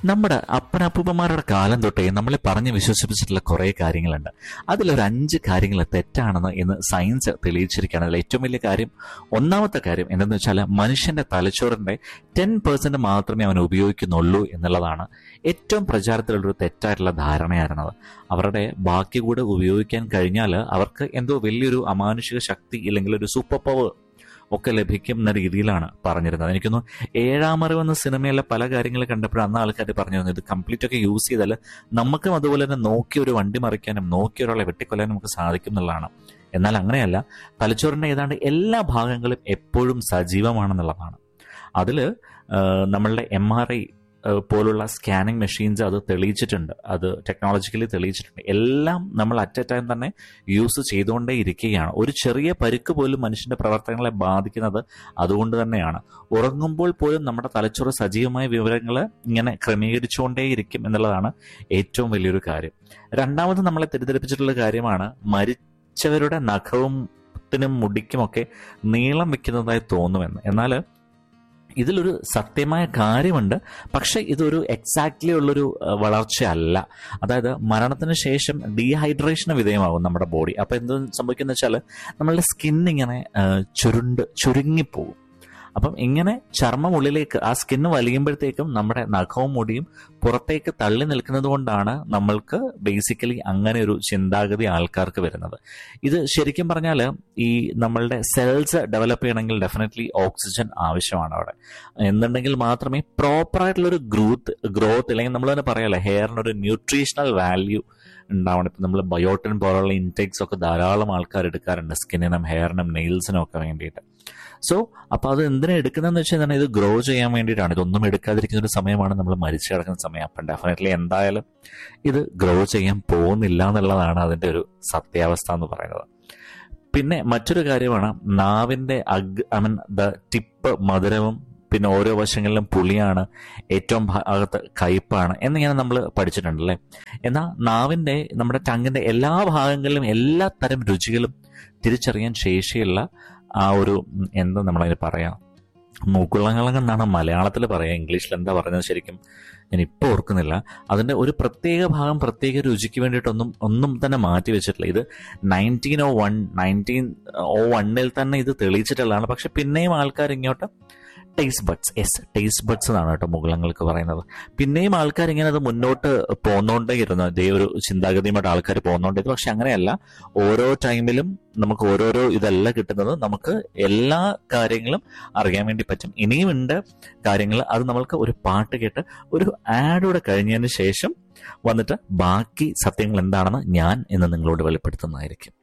നമ്മുടെ അപ്പനപ്പൂപ്പന്മാരുടെ കാലം തൊട്ടേ നമ്മളെ പറഞ്ഞ് വിശ്വസിപ്പിച്ചിട്ടുള്ള കുറേ കാര്യങ്ങളുണ്ട് അതിലൊരു അഞ്ച് കാര്യങ്ങൾ തെറ്റാണെന്ന് ഇന്ന് സയൻസ് തെളിയിച്ചിരിക്കുകയാണ് അതിൽ ഏറ്റവും വലിയ കാര്യം ഒന്നാമത്തെ കാര്യം എന്തെന്ന് വെച്ചാൽ മനുഷ്യന്റെ തലച്ചോറിന്റെ ടെൻ പെർസെന്റ് മാത്രമേ അവൻ ഉപയോഗിക്കുന്നുള്ളൂ എന്നുള്ളതാണ് ഏറ്റവും പ്രചാരത്തിലുള്ളൊരു തെറ്റായിട്ടുള്ള ധാരണയായിരുന്നത് അവരുടെ ബാക്കി കൂടെ ഉപയോഗിക്കാൻ കഴിഞ്ഞാൽ അവർക്ക് എന്തോ വലിയൊരു അമാനുഷിക ശക്തി ഇല്ലെങ്കിൽ ഒരു സൂപ്പർ പവർ ഒക്കെ ലഭിക്കുന്ന രീതിയിലാണ് പറഞ്ഞിരുന്നത് എനിക്കൊന്നു ഏഴാമറിവ് എന്ന സിനിമയിലെ പല കാര്യങ്ങൾ കണ്ടപ്പോൾ അന്ന് ആൾക്കാർ പറഞ്ഞിരുന്നു ഇത് കംപ്ലീറ്റ് ഒക്കെ യൂസ് ചെയ്താൽ നമുക്കും അതുപോലെ തന്നെ നോക്കി ഒരു വണ്ടി മറിക്കാനും നോക്കി ഒരാളെ വെട്ടിക്കൊല്ലാനും നമുക്ക് സാധിക്കും എന്നുള്ളതാണ് എന്നാൽ അങ്ങനെയല്ല തലച്ചോറിന്റെ ഏതാണ്ട് എല്ലാ ഭാഗങ്ങളും എപ്പോഴും സജീവമാണെന്നുള്ളതാണ് അതിൽ നമ്മളുടെ എം ആർ ഐ പോലുള്ള സ്കാനിങ് മെഷീൻസ് അത് തെളിയിച്ചിട്ടുണ്ട് അത് ടെക്നോളജിക്കലി തെളിയിച്ചിട്ടുണ്ട് എല്ലാം നമ്മൾ അറ്റ് എ ടൈം തന്നെ യൂസ് ചെയ്തുകൊണ്ടേ ഇരിക്കുകയാണ് ഒരു ചെറിയ പരുക്ക് പോലും മനുഷ്യന്റെ പ്രവർത്തനങ്ങളെ ബാധിക്കുന്നത് അതുകൊണ്ട് തന്നെയാണ് ഉറങ്ങുമ്പോൾ പോലും നമ്മുടെ തലച്ചോറ് സജീവമായ വിവരങ്ങൾ ഇങ്ങനെ ക്രമീകരിച്ചുകൊണ്ടേയിരിക്കും എന്നുള്ളതാണ് ഏറ്റവും വലിയൊരു കാര്യം രണ്ടാമത് നമ്മളെ തെറ്റിദ്ധരിപ്പിച്ചിട്ടുള്ള കാര്യമാണ് മരിച്ചവരുടെ നഖവും ത്തിനും മുടിക്കുമൊക്കെ നീളം വെക്കുന്നതായി തോന്നുമെന്ന് എന്നാൽ ഇതിലൊരു സത്യമായ കാര്യമുണ്ട് പക്ഷെ ഇതൊരു എക്സാക്ട്ലി ഉള്ളൊരു വളർച്ചയല്ല അതായത് മരണത്തിന് ശേഷം ഡീഹൈഡ്രേഷന് വിധേയമാകും നമ്മുടെ ബോഡി അപ്പൊ എന്ത് സംഭവിക്കുന്ന വെച്ചാൽ നമ്മളുടെ സ്കിൻ ഇങ്ങനെ ചുരുണ്ട് ചുരുങ്ങിപ്പോകും അപ്പം ഇങ്ങനെ ചർമ്മം ഉള്ളിലേക്ക് ആ സ്കിന്ന് വലിയുമ്പോഴത്തേക്കും നമ്മുടെ നഖവും മുടിയും പുറത്തേക്ക് തള്ളി നിൽക്കുന്നത് കൊണ്ടാണ് നമ്മൾക്ക് ബേസിക്കലി അങ്ങനെ ഒരു ചിന്താഗതി ആൾക്കാർക്ക് വരുന്നത് ഇത് ശരിക്കും പറഞ്ഞാൽ ഈ നമ്മളുടെ സെൽസ് ഡെവലപ്പ് ചെയ്യണമെങ്കിൽ ഡെഫിനറ്റ്ലി ഓക്സിജൻ ആവശ്യമാണ് അവിടെ എന്നുണ്ടെങ്കിൽ മാത്രമേ പ്രോപ്പർ ആയിട്ടുള്ള ഒരു ഗ്രോത്ത് ഗ്രോത്ത് അല്ലെങ്കിൽ നമ്മൾ തന്നെ പറയാലോ ഹെയറിന് ഒരു ന്യൂട്രീഷണൽ വാല്യൂ ഉണ്ടാവണം ഇപ്പം നമ്മൾ ബയോട്ടിൻ പോലുള്ള ഇൻടേക്സ് ഒക്കെ ധാരാളം ആൾക്കാർ എടുക്കാറുണ്ട് സ്കിന്നിനും ഹെയറിനും നെയിൽസിനും ഒക്കെ വേണ്ടിയിട്ട് സോ അപ്പോൾ അത് എന്തിനാ എടുക്കുന്നതെന്ന് വെച്ചാൽ തന്നെ ഇത് ഗ്രോ ചെയ്യാൻ വേണ്ടിയിട്ടാണ് ഇതൊന്നും എടുക്കാതിരിക്കുന്ന ഒരു സമയമാണ് നമ്മൾ മരിച്ചു കിടക്കുന്ന സമയം അപ്പം ഡെഫിനറ്റ്ലി എന്തായാലും ഇത് ഗ്രോ ചെയ്യാൻ പോകുന്നില്ല എന്നുള്ളതാണ് അതിൻ്റെ ഒരു സത്യാവസ്ഥ എന്ന് പറയുന്നത് പിന്നെ മറ്റൊരു കാര്യമാണ് നാവിൻ്റെ uh I mean the tip മധുരവും പിന്നെ ഓരോ വശങ്ങളിലും പുളിയാണ് ഏറ്റവും ഭാഗത്ത് കയ്പാണ് എന്നിങ്ങനെ നമ്മൾ പഠിച്ചിട്ടുണ്ടല്ലേ എന്നാൽ നാവിൻ്റെ നമ്മുടെ ടങ്ങിൻ്റെ എല്ലാ ഭാഗങ്ങളിലും എല്ലാ തരം രുചികളും തിരിച്ചറിയാൻ ശേഷിയുള്ള ആ ഒരു എന്താ നമ്മളതിന് പറയാം മൂക്കുള്ളങ്ങളങ്ങ് എന്നാണ് മലയാളത്തിൽ പറയാം ഇംഗ്ലീഷിൽ എന്താ പറഞ്ഞത് ശരിക്കും ഞാൻ ഇപ്പോൾ ഓർക്കുന്നില്ല അതിൻ്റെ ഒരു പ്രത്യേക ഭാഗം പ്രത്യേക രുചിക്ക് വേണ്ടിയിട്ടൊന്നും ഒന്നും തന്നെ മാറ്റി വെച്ചിട്ടില്ല ഇത് nineteen O one nineteen O വണ്ണിൽ തന്നെ ഇത് തെളിയിച്ചിട്ടുള്ളതാണ് പക്ഷെ പിന്നെയും ആൾക്കാർ ഇങ്ങോട്ട് taste buds yes taste buds എന്നാണ് കേട്ടോ മുകളങ്ങൾക്ക് പറയുന്നത് പിന്നെയും ആൾക്കാർ ഇങ്ങനെ അത് മുന്നോട്ട് പോന്നോണ്ടേ ഇരുന്നു ഇതേ ഒരു ചിന്താഗതിയുമായിട്ട് ആൾക്കാർ പോന്നോണ്ടേ പക്ഷെ അങ്ങനെയല്ല ഓരോ ടൈമിലും നമുക്ക് ഓരോരോ ഇതല്ല കിട്ടുന്നത് നമുക്ക് എല്ലാ കാര്യങ്ങളും അറിയാൻ വേണ്ടി പറ്റും ഇനിയും ഉണ്ട് കാര്യങ്ങൾ അത് നമ്മൾക്ക് ഒരു പാട്ട് കേട്ട് ഒരു ആഡൂടെ കഴിഞ്ഞതിന് ശേഷം വന്നിട്ട് ബാക്കി സത്യങ്ങൾ എന്താണെന്ന് ഞാൻ ഇന്ന് നിങ്ങളോട് വെളിപ്പെടുത്തുന്നതായിരിക്കും